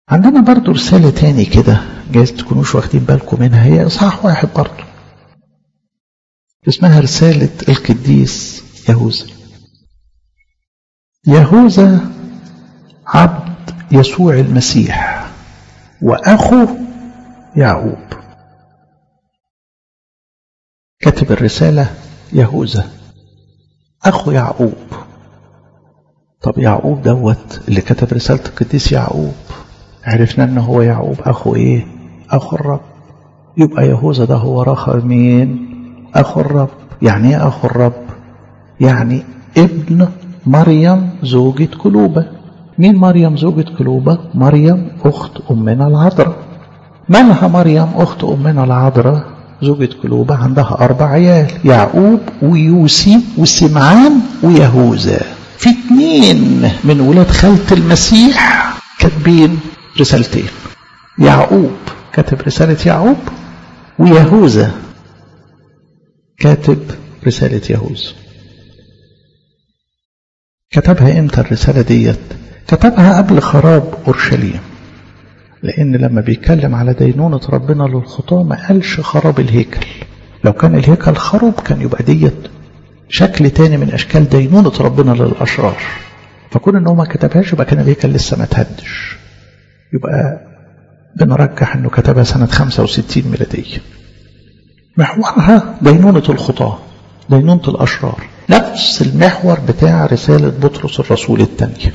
عندنا برضو رسالة تاني كده جايز تكونوش واخدين بالكم منها هي إصحاح واحد برضو اسمها رسالة القديس يهوذا يهوذا عبد يسوع المسيح وأخو يعقوب كتب الرسالة يهوذا أخو يعقوب طب يعقوب دوت اللي كتب رسالة القديس يعقوب عرفنا ان هو يعقوب اخو ايه اخو الرب يبقى يهوذا ده هو رخر مين اخو الرب يعني ايه اخو الرب يعني ابن مريم زوجة كلوبة مين مريم زوجة كلوبة مريم اخت امنا العذراء مالها مريم اخت امنا العذراء زوجة كلوبة عندها اربع عيال يعقوب ويوسي وسمعان ويهوذا في اتنين من ولاد خالة المسيح كاتبين رسالتين يعقوب كاتب رسالة يعقوب ويهوذا كاتب رسالة يهوذا كتبها امتى الرسالة ديت كتبها قبل خراب أورشليم لأن لما بيتكلم على دينونة ربنا للخطاة ما قالش خراب الهيكل لو كان الهيكل خرب كان يبقى ديت شكل تاني من أشكال دينونة ربنا للأشرار فكون إن هو ما كتبهاش يبقى كان الهيكل لسه ما تهدش يبقى بنرجح انه كتبها سنة 65 ميلادية محورها دينونة الخطاة دينونة الأشرار نفس المحور بتاع رسالة بطرس الرسول الثانية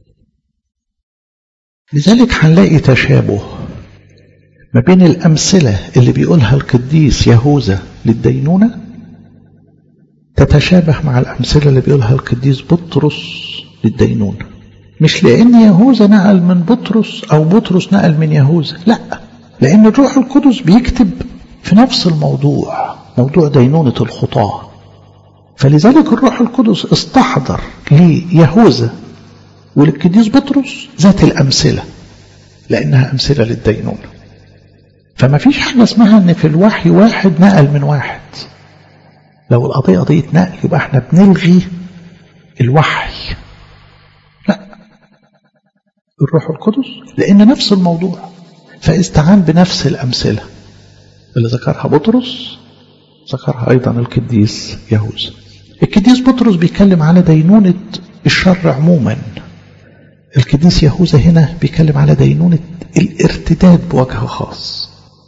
لذلك هنلاقي تشابه ما بين الأمثلة اللي بيقولها القديس يهوذا للدينونة تتشابه مع الأمثلة اللي بيقولها القديس بطرس للدينونة مش لأن يهوذا نقل من بطرس أو بطرس نقل من يهوذا لا لأن الروح القدس بيكتب في نفس الموضوع موضوع دينونة الخطاة فلذلك الروح القدس استحضر ليهوذا وللقديس بطرس ذات الأمثلة لأنها أمثلة للدينونة فما فيش حاجة اسمها أن في الوحي واحد نقل من واحد لو القضية قضية نقل يبقى احنا بنلغي الوحي الروح القدس لأن نفس الموضوع فاستعان بنفس الأمثلة اللي ذكرها بطرس ذكرها أيضا القديس يهوذا القديس بطرس بيتكلم على دينونة الشر عموما القديس يهوذا هنا بيتكلم على دينونة الارتداد بوجه خاص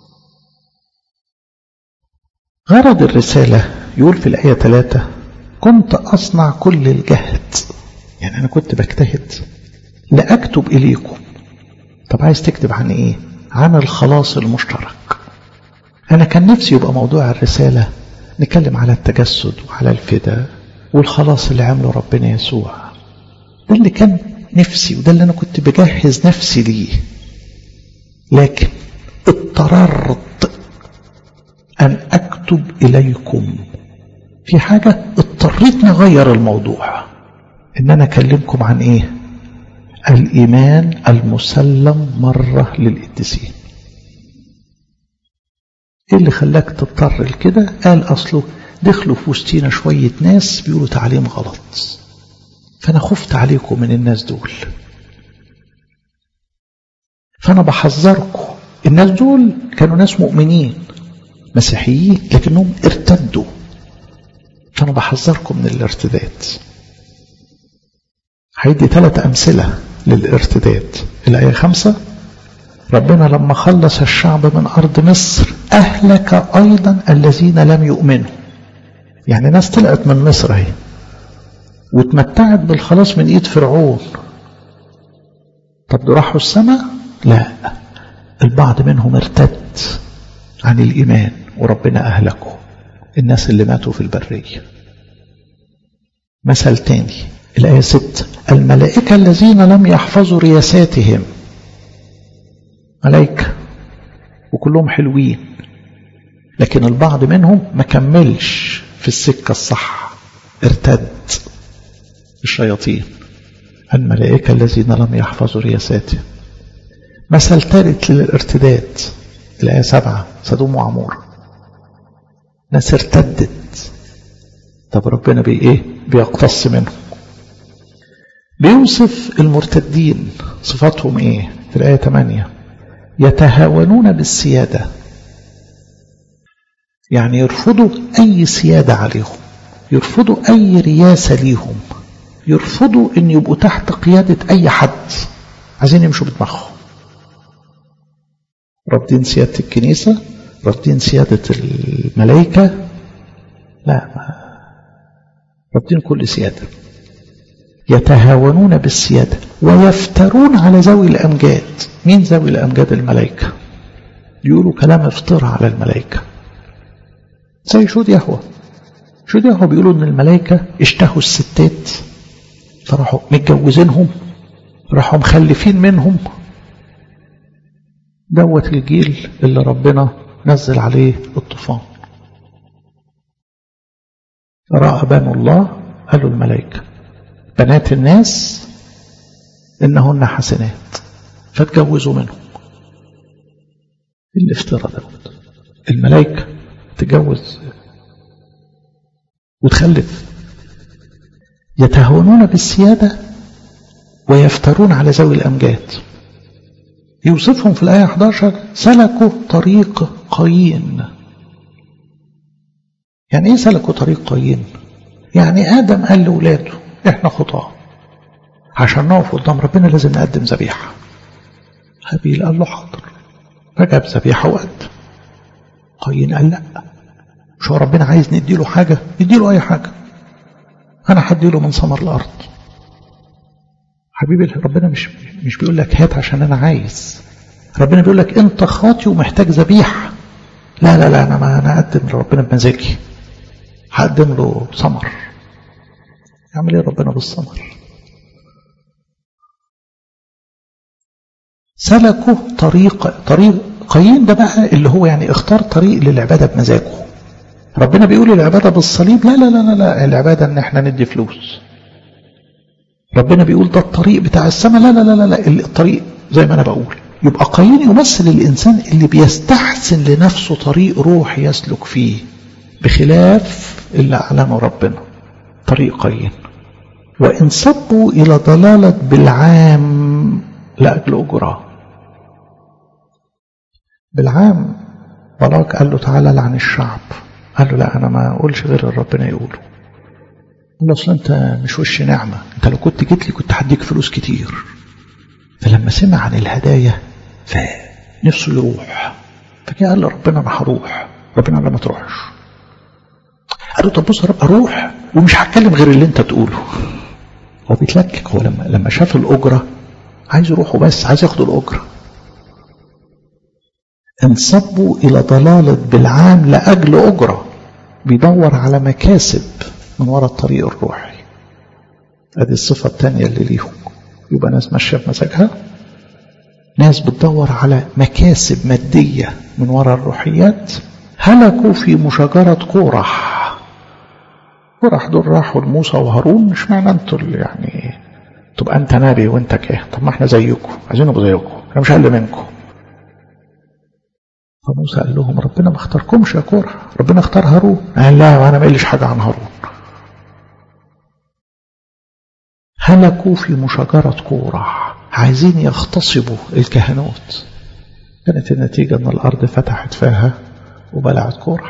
غرض الرسالة يقول في الآية 3 كنت أصنع كل الجهد يعني أنا كنت بجتهد لأكتب إليكم طب عايز تكتب عن إيه عن الخلاص المشترك أنا كان نفسي يبقى موضوع الرسالة نتكلم على التجسد وعلى الفداء والخلاص اللي عمله ربنا يسوع ده اللي كان نفسي وده اللي أنا كنت بجهز نفسي ليه لكن اضطررت أن أكتب إليكم في حاجة اضطريت نغير الموضوع إن أنا أكلمكم عن إيه الإيمان المسلم مرة للقديسين ايه اللي خلاك تضطر لكده قال اصله دخلوا في وسطينا شوية ناس بيقولوا تعليم غلط فانا خفت عليكم من الناس دول فانا بحذركم الناس دول كانوا ناس مؤمنين مسيحيين لكنهم ارتدوا فانا بحذركم من الارتداد هيدي ثلاث امثله للارتداد الآية خمسة ربنا لما خلص الشعب من أرض مصر أهلك أيضا الذين لم يؤمنوا يعني ناس طلعت من مصر اهي واتمتعت بالخلاص من ايد فرعون طب دول راحوا السماء لا البعض منهم ارتد عن الإيمان وربنا أهلكه الناس اللي ماتوا في البرية مثل تاني الآية 6 الملائكة الذين لم يحفظوا رياساتهم ملائكة وكلهم حلوين لكن البعض منهم ما كملش في السكة الصح ارتد الشياطين الملائكة الذين لم يحفظوا رياساتهم مثل ثالث للارتداد الآية سبعة سدوم وعمور ناس ارتدت طب ربنا بي ايه بيقتص منهم بيوصف المرتدين صفاتهم ايه في الآية 8 يتهاونون بالسيادة يعني يرفضوا أي سيادة عليهم يرفضوا أي رياسة ليهم يرفضوا أن يبقوا تحت قيادة أي حد عايزين يمشوا بدماغهم رافضين سيادة الكنيسة رافضين سيادة الملائكة لا رافضين كل سيادة يتهاونون بالسيادة ويفترون على ذوي الأمجاد مين ذوي الأمجاد الملائكة يقولوا كلام افتراء على الملائكة زي شود يهوى شود يهوى بيقولوا ان الملائكة اشتهوا الستات فراحوا متجوزينهم راحوا مخلفين منهم دوت الجيل اللي ربنا نزل عليه الطوفان رأى بنو الله قالوا الملائكة بنات الناس إنهن حسنات فتجوزوا منهم الافتراء دوت الملائكة تجوز وتخلف يتهاونون بالسيادة ويفترون على ذوي الأمجاد يوصفهم في الآية 11 سلكوا طريق قايين يعني ايه سلكوا طريق قايين يعني آدم قال لأولاده احنا خطاة عشان نقف قدام ربنا لازم نقدم ذبيحة هابيل قال له حاضر فجاب ذبيحة وقدم قايين قال لا مش هو ربنا عايز نديله حاجة نديله أي حاجة أنا هديله من ثمر الأرض حبيبي ربنا مش مش بيقول لك هات عشان أنا عايز ربنا بيقول لك أنت خاطي ومحتاج ذبيحة لا لا لا أنا ما أنا أقدم لربنا بمزاجي هقدم له ثمر يعمل إيه ربنا بالثمر سلكوا طريق طريق قايين ده بقى اللي هو يعني اختار طريق للعبادة بمزاجه ربنا بيقول العبادة بالصليب لا لا لا لا, لا العبادة ان احنا ندي فلوس ربنا بيقول ده الطريق بتاع السماء لا لا لا لا, لا الطريق زي ما انا بقول يبقى قايين يمثل الانسان اللي بيستحسن لنفسه طريق روح يسلك فيه بخلاف اللي اعلنه ربنا طريق قايين وان صبوا الى ضلالة بالعام لاجل اجره بالعام بلاك قال له تعالى لعن الشعب قال له لا انا ما اقولش غير اللي ربنا يقوله قال له اصل انت مش وش نعمه انت لو كنت جيت لي كنت هديك فلوس كتير فلما سمع عن الهدايا فنفسه يروح فجاء قال له ربنا انا هروح ربنا قال ما تروحش قال له طب بص يا رب اروح ومش هتكلم غير اللي انت تقوله هو بيتلكك هو لما لما شاف الاجره عايز يروح وبس عايز ياخد الاجره انصبوا إلى ضلالة بالعام لأجل أجرة بيدور على مكاسب من وراء الطريق الروحي هذه الصفة الثانية اللي ليهم يبقى ناس ماشية بمزاجها ناس بتدور على مكاسب مادية من وراء الروحيات هلكوا في مشاجرة قورح قورح دول راحوا لموسى وهارون مش معنى انتوا يعني تبقى انت نبي وانت كاهن طب ما احنا زيكم عايزين نبقى زيكم انا مش اقل منكم فموسى قال لهم ربنا ما اختاركمش يا كورة ربنا اختار هارون قال لا وانا ما قلش حاجة عن هارون هلكوا في مشاجرة كورة عايزين يغتصبوا الكهنوت كانت النتيجة ان الارض فتحت فيها وبلعت كورة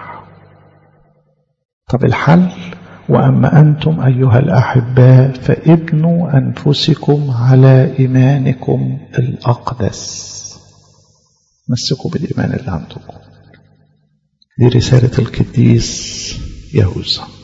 طب الحل وأما أنتم أيها الأحباء فابنوا أنفسكم على إيمانكم الأقدس مسكوا بالإيمان اللي عندكم دي رسالة القديس يهوذا